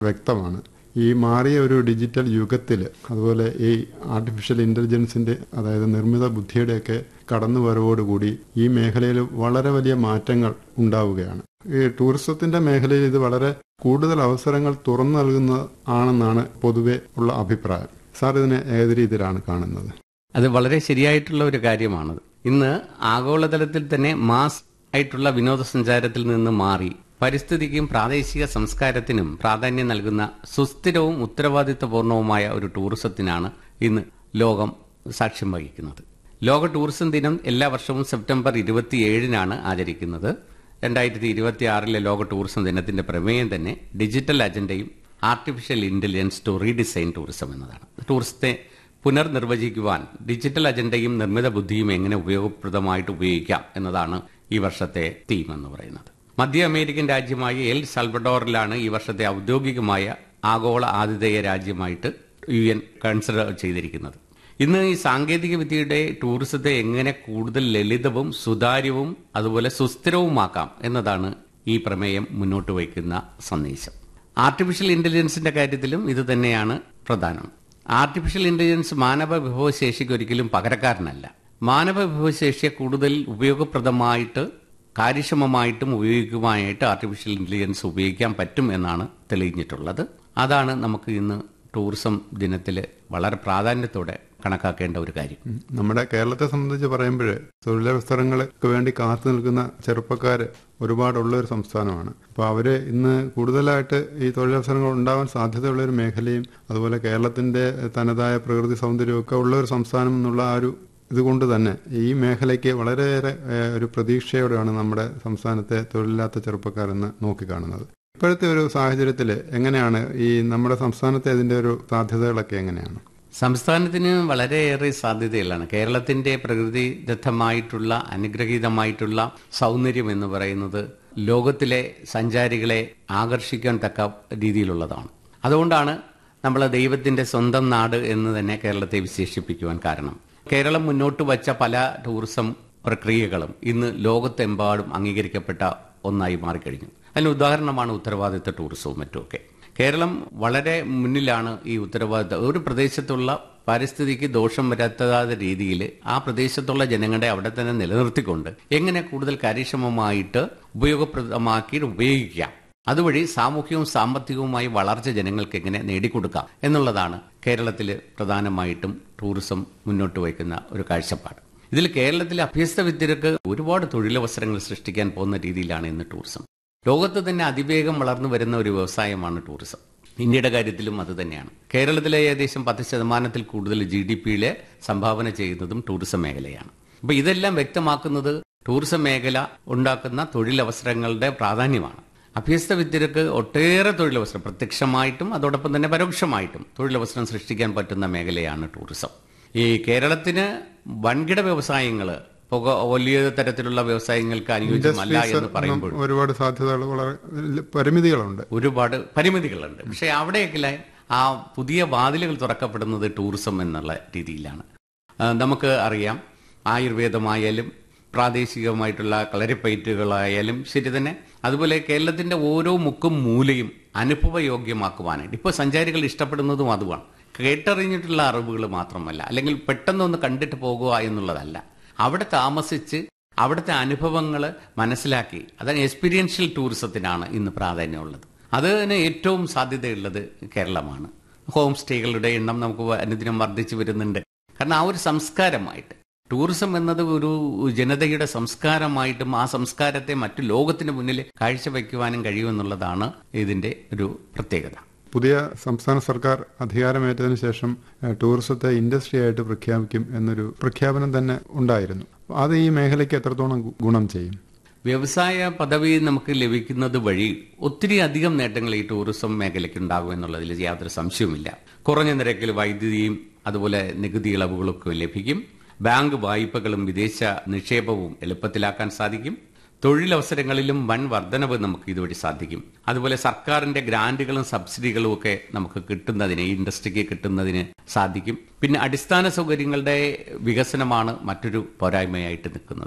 വ്യക്തമാണ് ഈ മാറിയ ഒരു ഡിജിറ്റൽ യുഗത്തിൽ അതുപോലെ ഈ ആർട്ടിഫിഷ്യൽ ഇന്റലിജൻസിന്റെ അതായത് നിർമ്മിത ബുദ്ധിയുടെയൊക്കെ കടന്നുവരവോടുകൂടി ഈ മേഖലയിൽ വളരെ വലിയ മാറ്റങ്ങൾ ഉണ്ടാവുകയാണ് ഈ ടൂറിസത്തിന്റെ മേഖലയിൽ ഇത് വളരെ കൂടുതൽ അവസരങ്ങൾ തുറന്നു നൽകുന്ന ആണെന്നാണ് പൊതുവെ ഉള്ള അഭിപ്രായം സാർ ഇതിനെ ഏത് രീതിയിലാണ് കാണുന്നത് അത് വളരെ ശരിയായിട്ടുള്ള ഒരു കാര്യമാണ് ഇന്ന് ആഗോളതലത്തിൽ തന്നെ മാസ് ആയിട്ടുള്ള വിനോദസഞ്ചാരത്തിൽ നിന്ന് മാറി പരിസ്ഥിതിക്കും പ്രാദേശിക സംസ്കാരത്തിനും പ്രാധാന്യം നൽകുന്ന സുസ്ഥിരവും ഉത്തരവാദിത്വപൂർണവുമായ ഒരു ടൂറിസത്തിനാണ് ഇന്ന് ലോകം സാക്ഷ്യം വഹിക്കുന്നത് ലോക ടൂറിസം ദിനം എല്ലാ വർഷവും സെപ്റ്റംബർ ഇരുപത്തിയേഴിനാണ് ആചരിക്കുന്നത് രണ്ടായിരത്തി ഇരുപത്തി ആറിലെ ലോക ടൂറിസം ദിനത്തിന്റെ പ്രമേയം തന്നെ ഡിജിറ്റൽ അജണ്ടയും artificial intelligence to redesign tourism എന്നതാണ് ടൂറിസത്തെ പുനർനിർവചിക്കുവാൻ ഡിജിറ്റൽ അജണ്ടയും നിർമ്മിത ബുദ്ധിയും എങ്ങനെ ഉപയോഗപ്രദമായിട്ട് ഉപയോഗിക്കാം എന്നതാണ് ഈ വർഷത്തെ തീം എന്ന് പറയുന്നത് മധ്യ അമേരിക്കൻ രാജ്യമായ എൽ സൽവഡോറിലാണ് ഈ വർഷത്തെ ഔദ്യോഗികമായ ആഗോള ആതിഥേയ രാജ്യമായിട്ട് യു എൻ കൺസിഡർ ചെയ്തിരിക്കുന്നത് ഇന്ന് ഈ സാങ്കേതിക വിദ്യയുടെ ടൂറിസത്തെ എങ്ങനെ കൂടുതൽ ലളിതവും സുതാര്യവും അതുപോലെ സുസ്ഥിരവുമാക്കാം എന്നതാണ് ഈ പ്രമേയം മുന്നോട്ട് വയ്ക്കുന്ന സന്ദേശം ആർട്ടിഫിഷ്യൽ ഇന്റലിജൻസിന്റെ കാര്യത്തിലും ഇത് തന്നെയാണ് പ്രധാനം ആർട്ടിഫിഷ്യൽ ഇന്റലിജൻസ് മാനവ വിഭവശേഷിക്ക് ഒരിക്കലും പകരക്കാരനല്ല മാനവ വിഭവശേഷിയെ കൂടുതൽ ഉപയോഗപ്രദമായിട്ട് കാര്യക്ഷമമായിട്ടും ഉപയോഗിക്കുവാനായിട്ട് ആർട്ടിഫിഷ്യൽ ഇന്റലിജൻസ് ഉപയോഗിക്കാൻ പറ്റും എന്നാണ് തെളിഞ്ഞിട്ടുള്ളത് അതാണ് നമുക്ക് ഇന്ന് ടൂറിസം ദിനത്തിൽ വളരെ പ്രാധാന്യത്തോടെ കണക്കാക്കേണ്ട ഒരു കാര്യം നമ്മുടെ കേരളത്തെ സംബന്ധിച്ച് പറയുമ്പോൾ തൊഴിലവസരങ്ങൾക്ക് വേണ്ടി കാത്തു നിൽക്കുന്ന ചെറുപ്പക്കാർ ഒരുപാടുള്ള ഒരു സംസ്ഥാനമാണ് അപ്പോൾ അവര് ഇന്ന് കൂടുതലായിട്ട് ഈ തൊഴിലവസരങ്ങൾ ഉണ്ടാവാൻ സാധ്യതയുള്ള ഒരു മേഖലയും അതുപോലെ കേരളത്തിന്റെ തനതായ പ്രകൃതി സൗന്ദര്യമൊക്കെ ഉള്ള ഒരു സംസ്ഥാനം എന്നുള്ള ആ ഒരു ഇതുകൊണ്ട് തന്നെ ഈ മേഖലയ്ക്ക് വളരെയേറെ ഏഹ്, ഒരു പ്രതീക്ഷയോടെയാണ് നമ്മുടെ സംസ്ഥാനത്തെ തൊഴിലില്ലാത്ത ചെറുപ്പക്കാർ ഇന്ന് നോക്കിക്കാണുന്നത് ഇപ്പോഴത്തെ ഒരു സാഹചര്യത്തിൽ എങ്ങനെയാണ് ഈ നമ്മുടെ സംസ്ഥാനത്തെ അതിന്റെ ഒരു സാധ്യതകളൊക്കെ എങ്ങനെയാണ് സംസ്ഥാനത്തിന് വളരെയേറെ സാധ്യതകളാണ് കേരളത്തിന്റെ പ്രകൃതിദത്തമായിട്ടുള്ള അനുഗ്രഹീതമായിട്ടുള്ള സൗന്ദര്യം എന്ന് പറയുന്നത് ലോകത്തിലെ സഞ്ചാരികളെ ആകർഷിക്കാൻ തക്ക രീതിയിലുള്ളതാണ് അതുകൊണ്ടാണ് നമ്മൾ ദൈവത്തിന്റെ സ്വന്തം നാട് എന്ന് തന്നെ കേരളത്തെ വിശേഷിപ്പിക്കുവാൻ കാരണം കേരളം മുന്നോട്ട് വച്ച പല ടൂറിസം പ്രക്രിയകളും ഇന്ന് ലോകത്തെമ്പാടും അംഗീകരിക്കപ്പെട്ട ഒന്നായി മാറിക്കഴിഞ്ഞു അതിന് ഉദാഹരണമാണ് ഉത്തരവാദിത്ത ടൂറിസവും മറ്റുമൊക്കെ കേരളം വളരെ മുന്നിലാണ് ഈ ഉത്തരവാദിത്ത ഒരു പ്രദേശത്തുള്ള പരിസ്ഥിതിക്ക് ദോഷം വരാത്ത രീതിയിൽ ആ പ്രദേശത്തുള്ള ജനങ്ങളെ അവിടെ തന്നെ നിലനിർത്തിക്കൊണ്ട് എങ്ങനെ കൂടുതൽ കാര്യക്ഷമമായിട്ട് ഉപയോഗപ്രദമാക്കി ഉപയോഗിക്കാം അതുവഴി സാമൂഹികവും സാമ്പത്തികവുമായി വളർച്ച ജനങ്ങൾക്ക് എങ്ങനെ നേടിക്കൊടുക്കാം എന്നുള്ളതാണ് കേരളത്തിൽ പ്രധാനമായിട്ടും ടൂറിസം മുന്നോട്ട് വയ്ക്കുന്ന ഒരു കാഴ്ചപ്പാട് ഇതിൽ കേരളത്തിലെ അഭ്യസ്ത വിദ്യർക്ക് ഒരുപാട് തൊഴിലവസരങ്ങൾ സൃഷ്ടിക്കാൻ പോകുന്ന രീതിയിലാണ് ഇന്ന് ടൂറിസം ലോകത്ത് തന്നെ അതിവേഗം വളർന്നു വരുന്ന ഒരു വ്യവസായമാണ് ടൂറിസം ഇന്ത്യയുടെ കാര്യത്തിലും അത് തന്നെയാണ് കേരളത്തിലെ ഏകദേശം പത്ത് ശതമാനത്തിൽ കൂടുതൽ ജി ഡി പിയിലെ സംഭാവന ചെയ്യുന്നതും ടൂറിസം മേഖലയാണ് അപ്പൊ ഇതെല്ലാം വ്യക്തമാക്കുന്നത് ടൂറിസം മേഖല ഉണ്ടാക്കുന്ന തൊഴിലവസരങ്ങളുടെ പ്രാധാന്യമാണ് അഭ്യസ്ത വിദ്യർക്ക് ഒട്ടേറെ തൊഴിലവസരം പ്രത്യക്ഷമായിട്ടും അതോടൊപ്പം തന്നെ പരോക്ഷമായിട്ടും തൊഴിലവസരം സൃഷ്ടിക്കാൻ പറ്റുന്ന മേഖലയാണ് ടൂറിസം ഈ കേരളത്തിന് വൻകിട വ്യവസായങ്ങൾ പുക വലിയ തരത്തിലുള്ള വ്യവസായങ്ങൾക്ക് അനുയോജ്യമല്ല എന്ന് പറയുമ്പോൾ ഒരുപാട് സാധ്യതകൾ വളരെ പരിമിതികളുണ്ട് ഒരുപാട് പരിമിതികളുണ്ട് പക്ഷെ അവിടെയൊക്കെ ആ പുതിയ വാതിലുകൾ തുറക്കപ്പെടുന്നത് ടൂറിസം എന്നുള്ള രീതിയിലാണ് ആ, നമുക്ക് അറിയാം ആയുർവേദമായാലും പ്രാദേശികമായിട്ടുള്ള കളരിപ്പയറ്റുകളായാലും ശരി തന്നെ അതുപോലെ കേരളത്തിന്റെ ഓരോ മുക്കും മൂലയും അനുഭവയോഗ്യമാക്കുവാനായിട്ട് ഇപ്പോൾ സഞ്ചാരികൾ ഇഷ്ടപ്പെടുന്നതും അതുമാണ് കേട്ടറിഞ്ഞിട്ടുള്ള അറിവുകൾ മാത്രമല്ല അല്ലെങ്കിൽ പെട്ടെന്നൊന്ന് കണ്ടിട്ട് പോകുക എന്നുള്ളതല്ല അവിടെ താമസിച്ച് അവിടുത്തെ അനുഭവങ്ങൾ മനസ്സിലാക്കി അതാണ് എക്സ്പീരിയൻഷ്യൽ ടൂറിസത്തിനാണ് ഇന്ന് പ്രാധാന്യമുള്ളത് അതിന് ഏറ്റവും സാധ്യതയുള്ളത് കേരളമാണ് ഹോം സ്റ്റേകളുടെ എണ്ണം നമുക്ക് അനുദിനം വർദ്ധിച്ചു വരുന്നുണ്ട് കാരണം ആ ഒരു സംസ്കാരമായിട്ട് ടൂറിസം എന്നത് ഒരു ജനതയുടെ സംസ്കാരമായിട്ടും ആ സംസ്കാരത്തെ മറ്റു ലോകത്തിന് മുന്നിൽ കാഴ്ചവെക്കുവാനും കഴിയുമെന്നുള്ളതാണ് ഇതിന്റെ ഒരു പ്രത്യേകത പുതിയ സംസ്ഥാന സർക്കാർ അധികാരമേറ്റതിനു ശേഷം ഏഹ്, ടൂറിസത്തെ ഇൻഡസ്ട്രി ആയിട്ട് പ്രഖ്യാപിക്കും എന്നൊരു പ്രഖ്യാപനം തന്നെ ഉണ്ടായിരുന്നു അത് ഈ മേഖലയ്ക്ക് എത്രത്തോളം ഗു- ഗുണം ചെയ്യും വ്യവസായ പദവി നമുക്ക് ലഭിക്കുന്നത് വഴി ഒത്തിരി അധികം നേട്ടങ്ങൾ ഈ ടൂറിസം മേഖലയ്ക്ക് ഉണ്ടാകും എന്നുള്ളതിൽ യാതൊരു സംശയവുമില്ല കുറഞ്ഞ നിരക്കിൽ വൈദ്യുതിയും അതുപോലെ നികുതി ഇളവുകളൊക്കെ ലഭിക്കും ബാങ്ക് വായ്പകളും വിദേശ നിക്ഷേപവും എളുപ്പത്തിലാക്കാൻ സാധിക്കും തൊഴിലവസരങ്ങളിലും വൻ വർധനവ് നമുക്ക് ഇതുവഴി സാധിക്കും അതുപോലെ സർക്കാരിന്റെ ഗ്രാന്റുകളും സബ്സിഡികളും ഒക്കെ നമുക്ക് കിട്ടുന്നതിന് ഈ ഇൻഡസ്ട്രിക്ക് കിട്ടുന്നതിന് സാധിക്കും പിന്നെ അടിസ്ഥാന സൗകര്യങ്ങളുടെ വികസനമാണ് മറ്റൊരു പോരായ്മയായിട്ട് നിൽക്കുന്നത്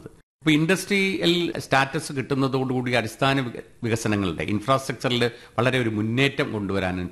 ഇപ്പൊ ഇൻഡസ്ട്രിയൽ സ്റ്റാറ്റസ് കിട്ടുന്നതോടുകൂടി അടിസ്ഥാന വിക- വികസനങ്ങളുടെ ഇൻഫ്രാസ്ട്രക്ചറിൽ വളരെ ഒരു മുന്നേറ്റം കൊണ്ടുവരാനും